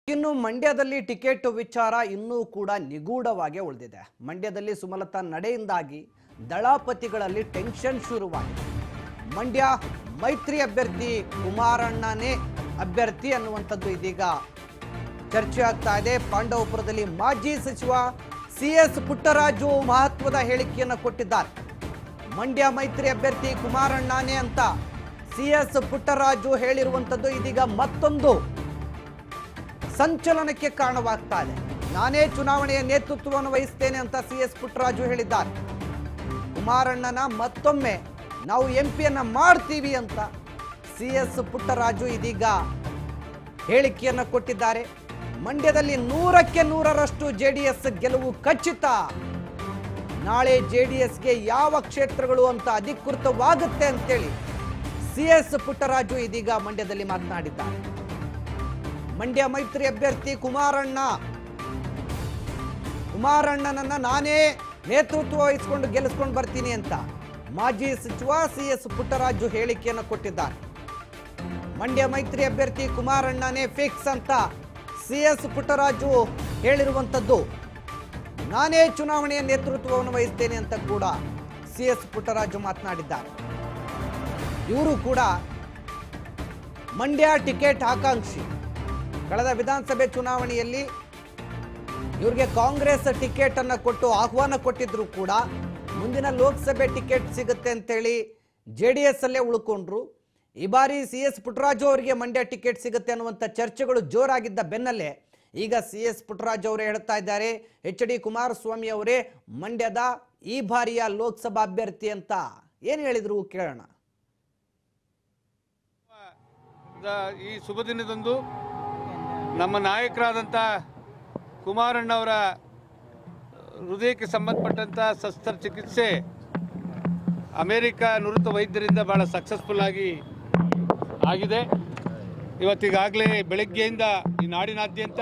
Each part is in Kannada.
ಇನ್ನು ಮಂಡ್ಯದಲ್ಲಿ ಟಿಕೆಟ್ ವಿಚಾರ ಇನ್ನೂ ಕೂಡ ನಿಗೂಢವಾಗಿ ಉಳಿದಿದೆ ಮಂಡ್ಯದಲ್ಲಿ ಸುಮಲತಾ ನಡೆಯಿಂದಾಗಿ ದಳಪತಿಗಳಲ್ಲಿ ಟೆನ್ಷನ್ ಶುರುವಾಗಿದೆ ಮಂಡ್ಯ ಮೈತ್ರಿ ಅಭ್ಯರ್ಥಿ ಕುಮಾರಣ್ಣನೇ ಅಭ್ಯರ್ಥಿ ಅನ್ನುವಂಥದ್ದು ಇದೀಗ ಚರ್ಚೆ ಆಗ್ತಾ ಇದೆ ಪಾಂಡವಪುರದಲ್ಲಿ ಮಾಜಿ ಸಚಿವ ಸಿ ಎಸ್ ಪುಟ್ಟರಾಜು ಮಹತ್ವದ ಹೇಳಿಕೆಯನ್ನು ಕೊಟ್ಟಿದ್ದಾರೆ ಮಂಡ್ಯ ಮೈತ್ರಿ ಅಭ್ಯರ್ಥಿ ಕುಮಾರಣ್ಣನೇ ಅಂತ ಸಿ ಎಸ್ ಪುಟ್ಟರಾಜು ಹೇಳಿರುವಂಥದ್ದು ಇದೀಗ ಮತ್ತೊಂದು ಸಂಚಲನಕ್ಕೆ ಕಾರಣವಾಗ್ತಾ ಇದೆ ನಾನೇ ಚುನಾವಣೆಯ ನೇತೃತ್ವವನ್ನು ವಹಿಸ್ತೇನೆ ಅಂತ ಸಿ ಎಸ್ ಪುಟ್ಟರಾಜು ಹೇಳಿದ್ದಾರೆ ಕುಮಾರಣ್ಣನ ಮತ್ತೊಮ್ಮೆ ನಾವು ಎಂ ಪಿಯನ್ನ ಮಾಡ್ತೀವಿ ಅಂತ ಸಿ ಎಸ್ ಪುಟ್ಟರಾಜು ಇದೀಗ ಹೇಳಿಕೆಯನ್ನ ಕೊಟ್ಟಿದ್ದಾರೆ ಮಂಡ್ಯದಲ್ಲಿ ನೂರಕ್ಕೆ ನೂರರಷ್ಟು ಜೆ ಡಿ ಎಸ್ ಗೆಲುವು ಖಚಿತ ನಾಳೆ ಜೆ ಡಿ ಎಸ್ಗೆ ಯಾವ ಕ್ಷೇತ್ರಗಳು ಅಂತ ಅಧಿಕೃತವಾಗುತ್ತೆ ಅಂತೇಳಿ ಸಿ ಎಸ್ ಪುಟ್ಟರಾಜು ಇದೀಗ ಮಂಡ್ಯದಲ್ಲಿ ಮಾತನಾಡಿದ್ದಾರೆ ಮಂಡ್ಯ ಮೈತ್ರಿ ಅಭ್ಯರ್ಥಿ ಕುಮಾರಣ್ಣ ಕುಮಾರಣ್ಣನನ್ನ ನಾನೇ ನೇತೃತ್ವ ವಹಿಸಿಕೊಂಡು ಗೆಲ್ಲಿಸ್ಕೊಂಡು ಬರ್ತೀನಿ ಅಂತ ಮಾಜಿ ಸಚಿವ ಸಿ ಎಸ್ ಪುಟ್ಟರಾಜು ಹೇಳಿಕೆಯನ್ನು ಕೊಟ್ಟಿದ್ದಾರೆ ಮಂಡ್ಯ ಮೈತ್ರಿ ಅಭ್ಯರ್ಥಿ ಕುಮಾರಣ್ಣನೇ ಫಿಕ್ಸ್ ಅಂತ ಸಿ ಎಸ್ ಪುಟ್ಟರಾಜು ಹೇಳಿರುವಂಥದ್ದು ನಾನೇ ಚುನಾವಣೆಯ ನೇತೃತ್ವವನ್ನು ವಹಿಸ್ತೇನೆ ಅಂತ ಕೂಡ ಸಿ ಎಸ್ ಪುಟ್ಟರಾಜು ಮಾತನಾಡಿದ್ದಾರೆ ಇವರು ಕೂಡ ಮಂಡ್ಯ ಟಿಕೆಟ್ ಆಕಾಂಕ್ಷಿ ಕಳೆದ ವಿಧಾನಸಭೆ ಚುನಾವಣೆಯಲ್ಲಿ ಇವ್ರಿಗೆ ಕಾಂಗ್ರೆಸ್ ಟಿಕೆಟ್ ಅನ್ನ ಕೊಟ್ಟು ಆಹ್ವಾನ ಕೊಟ್ಟಿದ್ರು ಕೂಡ ಮುಂದಿನ ಲೋಕಸಭೆ ಟಿಕೆಟ್ ಸಿಗುತ್ತೆ ಅಂತೇಳಿ ಜೆ ಡಿ ಎಸ್ ಅಲ್ಲೇ ಉಳ್ಕೊಂಡ್ರು ಈ ಬಾರಿ ಸಿ ಎಸ್ ಪುಟ್ಟರಾಜು ಅವರಿಗೆ ಮಂಡ್ಯ ಟಿಕೆಟ್ ಸಿಗುತ್ತೆ ಅನ್ನುವಂಥ ಚರ್ಚೆಗಳು ಜೋರಾಗಿದ್ದ ಬೆನ್ನಲ್ಲೇ ಈಗ ಸಿ ಎಸ್ ಪುಟ್ಟರಾಜು ಅವರೇ ಹೇಳ್ತಾ ಇದ್ದಾರೆ ಎಚ್ ಡಿ ಕುಮಾರಸ್ವಾಮಿ ಅವರೇ ಮಂಡ್ಯದ ಈ ಬಾರಿಯ ಲೋಕಸಭಾ ಅಭ್ಯರ್ಥಿ ಅಂತ ಏನು ಹೇಳಿದ್ರು ಕೇಳೋಣ ದ- ಈ ಶುಭ ದಿನದಂದು ನಮ್ಮ ನಾಯಕರಾದಂಥ ಕುಮಾರಣ್ಣವರ ಹೃದಯಕ್ಕೆ ಸಂಬಂಧಪಟ್ಟಂಥ ಶಸ್ತ್ರಚಿಕಿತ್ಸೆ ಅಮೇರಿಕ ನುರಿತ ವೈದ್ಯರಿಂದ ಭಾಳ ಸಕ್ಸಸ್ಫುಲ್ ಆಗಿ ಆಗಿದೆ ಇವತ್ತಿಗಾಗಲೇ ಬೆಳಗ್ಗೆಯಿಂದ ಈ ನಾಡಿನಾದ್ಯಂತ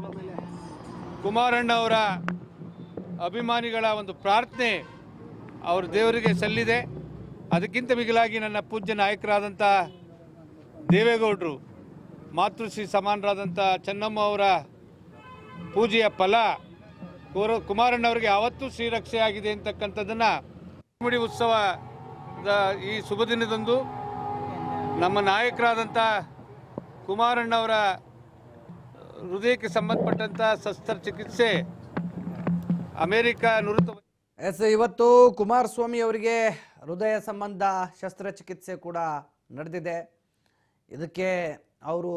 ಕುಮಾರಣ್ಣವರ ಅಭಿಮಾನಿಗಳ ಒಂದು ಪ್ರಾರ್ಥನೆ ಅವ್ರ ದೇವರಿಗೆ ಸಲ್ಲಿದೆ ಅದಕ್ಕಿಂತ ಮಿಗಿಲಾಗಿ ನನ್ನ ಪೂಜ್ಯ ನಾಯಕರಾದಂಥ ದೇವೇಗೌಡರು ಮಾತೃಶ್ರೀ ಸಮಾನರಾದಂಥ ಚೆನ್ನಮ್ಮ ಅವರ ಪೂಜೆಯ ಫಲ ಕುಮಾರ ಕುಮಾರಣ್ಣವರಿಗೆ ಯಾವತ್ತೂ ಶ್ರೀರಕ್ಷೆ ಆಗಿದೆ ಅಂತಕ್ಕಂಥದ್ದನ್ನು ಮುಡಿ ಉತ್ಸವದ ಈ ಶುಭ ದಿನದಂದು ನಮ್ಮ ನಾಯಕರಾದಂಥ ಕುಮಾರಣ್ಣವರ ಹೃದಯಕ್ಕೆ ಸಂಬಂಧಪಟ್ಟಂಥ ಶಸ್ತ್ರಚಿಕಿತ್ಸೆ ಅಮೇರಿಕ ನುರಿತ ಎಸ್ ಇವತ್ತು ಕುಮಾರಸ್ವಾಮಿ ಅವರಿಗೆ ಹೃದಯ ಸಂಬಂಧ ಶಸ್ತ್ರಚಿಕಿತ್ಸೆ ಕೂಡ ನಡೆದಿದೆ ಇದಕ್ಕೆ ಅವರು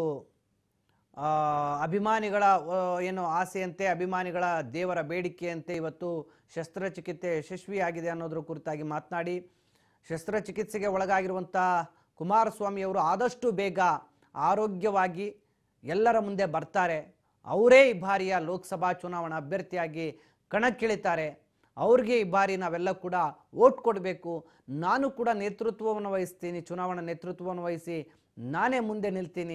ಆ, ಅಭಿಮಾನಿಗಳ ಆ, ಏನು ಆಸೆಯಂತೆ ಅಭಿಮಾನಿಗಳ ದೇವರ ಬೇಡಿಕೆಯಂತೆ ಇವತ್ತು ಶಸ್ತ್ರಚಿಕಿತ್ಸೆ ಯಶಸ್ವಿಯಾಗಿದೆ ಅನ್ನೋದ್ರ ಕುರಿತಾಗಿ ಮಾತನಾಡಿ ಶಸ್ತ್ರಚಿಕಿತ್ಸೆಗೆ ಒಳಗಾಗಿರುವಂಥ ಕುಮಾರಸ್ವಾಮಿ ಅವರು ಆದಷ್ಟು ಬೇಗ ಆರೋಗ್ಯವಾಗಿ ಎಲ್ಲರ ಮುಂದೆ ಬರ್ತಾರೆ ಅವರೇ ಈ ಬಾರಿಯ ಲೋಕಸಭಾ ಚುನಾವಣಾ ಅಭ್ಯರ್ಥಿಯಾಗಿ ಕಣಕ್ಕಿಳಿತಾರೆ ಅವ್ರಿಗೆ ಈ ಬಾರಿ ನಾವೆಲ್ಲ ಕೂಡ ಓಟ್ ಕೊಡಬೇಕು ನಾನು ಕೂಡ ನೇತೃತ್ವವನ್ನು ವಹಿಸ್ತೀನಿ ಚುನಾವಣಾ ನೇತೃತ್ವವನ್ನು ವಹಿಸಿ ನಾನೇ ಮುಂದೆ ನಿಲ್ತೀನಿ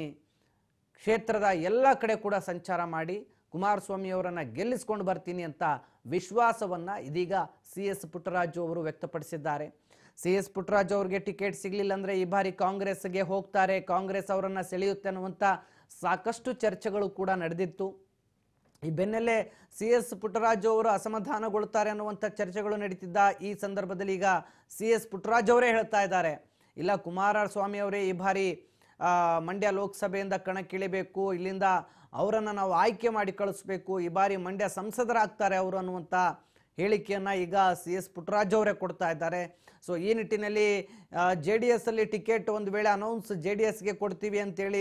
ಕ್ಷೇತ್ರದ ಎಲ್ಲ ಕಡೆ ಕೂಡ ಸಂಚಾರ ಮಾಡಿ ಕುಮಾರಸ್ವಾಮಿ ಅವರನ್ನು ಗೆಲ್ಲಿಸ್ಕೊಂಡು ಬರ್ತೀನಿ ಅಂತ ವಿಶ್ವಾಸವನ್ನು ಇದೀಗ ಸಿ ಎಸ್ ಪುಟ್ಟರಾಜು ಅವರು ವ್ಯಕ್ತಪಡಿಸಿದ್ದಾರೆ ಸಿ ಎಸ್ ಪುಟ್ಟರಾಜು ಅವರಿಗೆ ಟಿಕೆಟ್ ಸಿಗಲಿಲ್ಲ ಅಂದರೆ ಈ ಬಾರಿ ಕಾಂಗ್ರೆಸ್ಗೆ ಹೋಗ್ತಾರೆ ಕಾಂಗ್ರೆಸ್ ಅವರನ್ನು ಸೆಳೆಯುತ್ತೆ ಅನ್ನುವಂಥ ಸಾಕಷ್ಟು ಚರ್ಚೆಗಳು ಕೂಡ ನಡೆದಿತ್ತು ಈ ಬೆನ್ನಲ್ಲೇ ಸಿ ಎಸ್ ಪುಟ್ಟರಾಜು ಅವರು ಅಸಮಾಧಾನಗೊಳ್ತಾರೆ ಅನ್ನುವಂಥ ಚರ್ಚೆಗಳು ನಡೀತಿದ್ದ ಈ ಸಂದರ್ಭದಲ್ಲಿ ಈಗ ಸಿ ಎಸ್ ಪುಟ್ಟರಾಜು ಅವರೇ ಹೇಳ್ತಾ ಇದ್ದಾರೆ ಇಲ್ಲ ಕುಮಾರಸ್ವಾಮಿ ಅವರೇ ಈ ಬಾರಿ ಆ, ಮಂಡ್ಯ ಲೋಕಸಭೆಯಿಂದ ಕಣಕ್ಕಿಳಿಬೇಕು ಇಲ್ಲಿಂದ ಅವರನ್ನು ನಾವು ಆಯ್ಕೆ ಮಾಡಿ ಕಳಿಸ್ಬೇಕು ಈ ಬಾರಿ ಮಂಡ್ಯ ಸಂಸದರಾಗ್ತಾರೆ ಅವರು ಅನ್ನುವಂಥ ಹೇಳಿಕೆಯನ್ನು ಈಗ ಸಿ ಎಸ್ ಪುಟ್ಟರಾಜು ಅವರೇ ಕೊಡ್ತಾ ಇದ್ದಾರೆ ಸೊ ಈ ನಿಟ್ಟಿನಲ್ಲಿ ಜೆ ಡಿ ಎಸ್ ಅಲ್ಲಿ ಟಿಕೆಟ್ ಒಂದು ವೇಳೆ ಅನೌನ್ಸ್ ಜೆ ಡಿ ಎಸ್ಗೆ ಕೊಡ್ತೀವಿ ಅಂತೇಳಿ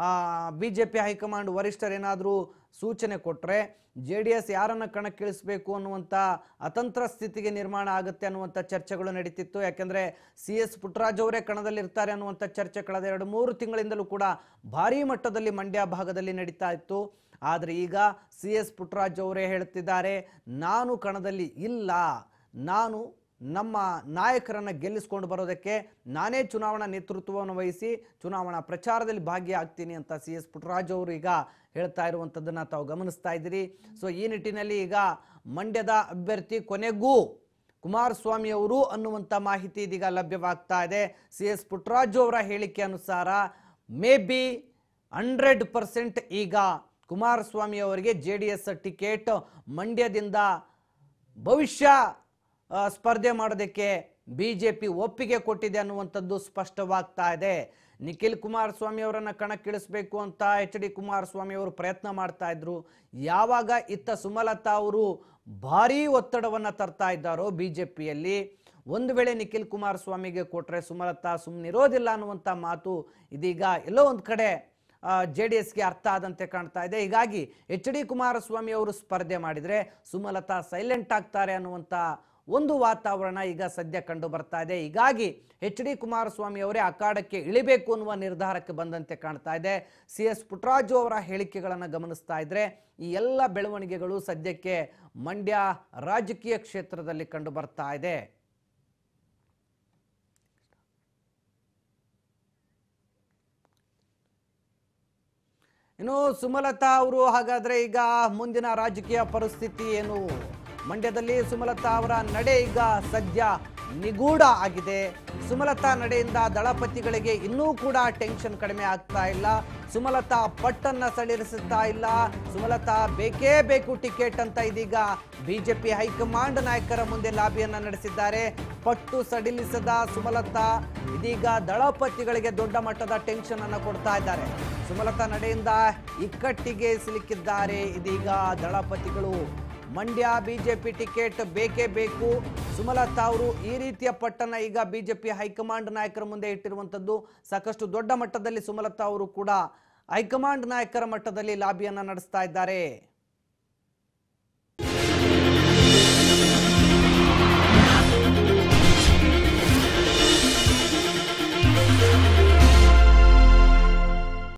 ಬಿ ಜೆ ಪಿ ಹೈಕಮಾಂಡ್ ವರಿಷ್ಠರು ಏನಾದರೂ ಸೂಚನೆ ಕೊಟ್ಟರೆ ಜೆ ಡಿ ಎಸ್ ಯಾರನ್ನು ಕಣಕ್ಕಿಳಿಸ್ಬೇಕು ಅನ್ನುವಂಥ ಅತಂತ್ರ ಸ್ಥಿತಿಗೆ ನಿರ್ಮಾಣ ಆಗುತ್ತೆ ಅನ್ನುವಂಥ ಚರ್ಚೆಗಳು ನಡೀತಿತ್ತು ಯಾಕೆಂದರೆ ಸಿ ಎಸ್ ಪುಟ್ಟರಾಜು ಅವರೇ ಕಣದಲ್ಲಿರ್ತಾರೆ ಅನ್ನುವಂಥ ಚರ್ಚೆ ಕಳೆದ ಎರಡು ಮೂರು ತಿಂಗಳಿಂದಲೂ ಕೂಡ ಭಾರೀ ಮಟ್ಟದಲ್ಲಿ ಮಂಡ್ಯ ಭಾಗದಲ್ಲಿ ನಡೀತಾ ಇತ್ತು ಆದರೆ ಈಗ ಸಿ ಎಸ್ ಪುಟ್ಟರಾಜು ಅವರೇ ಹೇಳ್ತಿದ್ದಾರೆ ನಾನು ಕಣದಲ್ಲಿ ಇಲ್ಲ ನಾನು ನಮ್ಮ ನಾಯಕರನ್ನು ಗೆಲ್ಲಿಸ್ಕೊಂಡು ಬರೋದಕ್ಕೆ ನಾನೇ ಚುನಾವಣಾ ನೇತೃತ್ವವನ್ನು ವಹಿಸಿ ಚುನಾವಣಾ ಪ್ರಚಾರದಲ್ಲಿ ಭಾಗಿಯಾಗ್ತೀನಿ ಅಂತ ಸಿ ಎಸ್ ಪುಟ್ಟರಾಜು ಅವರು ಈಗ ಹೇಳ್ತಾ ಇರುವಂಥದ್ದನ್ನು ತಾವು ಗಮನಿಸ್ತಾ ಇದ್ದೀರಿ ಸೊ ಈ ನಿಟ್ಟಿನಲ್ಲಿ ಈಗ ಮಂಡ್ಯದ ಅಭ್ಯರ್ಥಿ ಕೊನೆಗೂ ಕುಮಾರಸ್ವಾಮಿ ಅವರು ಅನ್ನುವಂಥ ಮಾಹಿತಿ ಇದೀಗ ಲಭ್ಯವಾಗ್ತಾ ಇದೆ ಸಿ ಎಸ್ ಪುಟ್ಟರಾಜು ಅವರ ಹೇಳಿಕೆ ಅನುಸಾರ ಮೇ ಬಿ ಹಂಡ್ರೆಡ್ ಪರ್ಸೆಂಟ್ ಈಗ ಕುಮಾರಸ್ವಾಮಿ ಅವರಿಗೆ ಜೆ ಡಿ ಎಸ್ ಟಿಕೆಟ್ ಮಂಡ್ಯದಿಂದ ಭವಿಷ್ಯ ಆ, ಸ್ಪರ್ಧೆ ಮಾಡೋದಕ್ಕೆ ಬಿ ಜೆ ಪಿ ಒಪ್ಪಿಗೆ ಕೊಟ್ಟಿದೆ ಅನ್ನುವಂಥದ್ದು ಸ್ಪಷ್ಟವಾಗ್ತಾ ಇದೆ ನಿಖಿಲ್ ಕುಮಾರಸ್ವಾಮಿ ಅವರನ್ನ ಕಣಕ್ಕಿಳಿಸ್ಬೇಕು ಅಂತ ಎಚ್ ಡಿ ಕುಮಾರಸ್ವಾಮಿ ಅವರು ಪ್ರಯತ್ನ ಮಾಡ್ತಾ ಇದ್ರು ಯಾವಾಗ ಇತ್ತ ಸುಮಲತಾ ಅವರು ಭಾರೀ ಒತ್ತಡವನ್ನು ತರ್ತಾ ಇದ್ದಾರೋ ಬಿ ಜೆ ಪಿಯಲ್ಲಿ ಒಂದು ವೇಳೆ ನಿಖಿಲ್ ಕುಮಾರಸ್ವಾಮಿಗೆ ಕೊಟ್ಟರೆ ಸುಮಲತಾ ಸುಮ್ಮನಿರೋದಿಲ್ಲ ಅನ್ನುವಂಥ ಮಾತು ಇದೀಗ ಎಲ್ಲೋ ಒಂದು ಕಡೆ ಜೆ ಡಿ ಎಸ್ಗೆ ಅರ್ಥ ಆದಂತೆ ಕಾಣ್ತಾ ಇದೆ ಹೀಗಾಗಿ ಎಚ್ ಡಿ ಕುಮಾರಸ್ವಾಮಿ ಅವರು ಸ್ಪರ್ಧೆ ಮಾಡಿದರೆ ಸುಮಲತಾ ಸೈಲೆಂಟ್ ಆಗ್ತಾರೆ ಅನ್ನುವಂಥ ಒಂದು ವಾತಾವರಣ ಈಗ ಸದ್ಯ ಕಂಡು ಬರ್ತಾ ಇದೆ ಹೀಗಾಗಿ ಎಚ್ ಡಿ ಕುಮಾರಸ್ವಾಮಿ ಅವರೇ ಅಖಾಡಕ್ಕೆ ಇಳಿಬೇಕು ಅನ್ನುವ ನಿರ್ಧಾರಕ್ಕೆ ಬಂದಂತೆ ಕಾಣ್ತಾ ಇದೆ ಸಿ ಎಸ್ ಪುಟ್ಟರಾಜು ಅವರ ಹೇಳಿಕೆಗಳನ್ನು ಗಮನಿಸ್ತಾ ಇದ್ರೆ ಈ ಎಲ್ಲ ಬೆಳವಣಿಗೆಗಳು ಸದ್ಯಕ್ಕೆ ಮಂಡ್ಯ ರಾಜಕೀಯ ಕ್ಷೇತ್ರದಲ್ಲಿ ಕಂಡು ಬರ್ತಾ ಇದೆ ಇನ್ನು ಸುಮಲತಾ ಅವರು ಹಾಗಾದ್ರೆ ಈಗ ಮುಂದಿನ ರಾಜಕೀಯ ಪರಿಸ್ಥಿತಿ ಏನು ಮಂಡ್ಯದಲ್ಲಿ ಸುಮಲತಾ ಅವರ ನಡೆ ಈಗ ಸದ್ಯ ನಿಗೂಢ ಆಗಿದೆ ಸುಮಲತಾ ನಡೆಯಿಂದ ದಳಪತಿಗಳಿಗೆ ಇನ್ನೂ ಕೂಡ ಟೆನ್ಷನ್ ಕಡಿಮೆ ಆಗ್ತಾ ಇಲ್ಲ ಸುಮಲತಾ ಪಟ್ಟನ್ನ ಸಡಿಲಿಸುತ್ತಾ ಇಲ್ಲ ಸುಮಲತಾ ಬೇಕೇ ಬೇಕು ಟಿಕೆಟ್ ಅಂತ ಇದೀಗ ಬಿಜೆಪಿ ಹೈಕಮಾಂಡ್ ನಾಯಕರ ಮುಂದೆ ಲಾಬಿಯನ್ನ ನಡೆಸಿದ್ದಾರೆ ಪಟ್ಟು ಸಡಿಲಿಸದ ಸುಮಲತಾ ಇದೀಗ ದಳಪತಿಗಳಿಗೆ ದೊಡ್ಡ ಮಟ್ಟದ ಟೆನ್ಷನ್ ಅನ್ನು ಕೊಡ್ತಾ ಇದ್ದಾರೆ ಸುಮಲತಾ ನಡೆಯಿಂದ ಇಕ್ಕಟ್ಟಿಗೆ ಸಿಲುಕಿದ್ದಾರೆ ಇದೀಗ ದಳಪತಿಗಳು ಮಂಡ್ಯ ಬಿಜೆಪಿ ಟಿಕೆಟ್ ಬೇಕೇ ಬೇಕು ಸುಮಲತಾ ಅವರು ಈ ರೀತಿಯ ಪಟ್ಟನ್ನ ಈಗ ಬಿಜೆಪಿ ಹೈಕಮಾಂಡ್ ನಾಯಕರ ಮುಂದೆ ಇಟ್ಟಿರುವಂಥದ್ದು ಸಾಕಷ್ಟು ದೊಡ್ಡ ಮಟ್ಟದಲ್ಲಿ ಸುಮಲತಾ ಅವರು ಕೂಡ ಹೈಕಮಾಂಡ್ ನಾಯಕರ ಮಟ್ಟದಲ್ಲಿ ಲಾಬಿಯನ್ನ ನಡೆಸ್ತಾ ಇದ್ದಾರೆ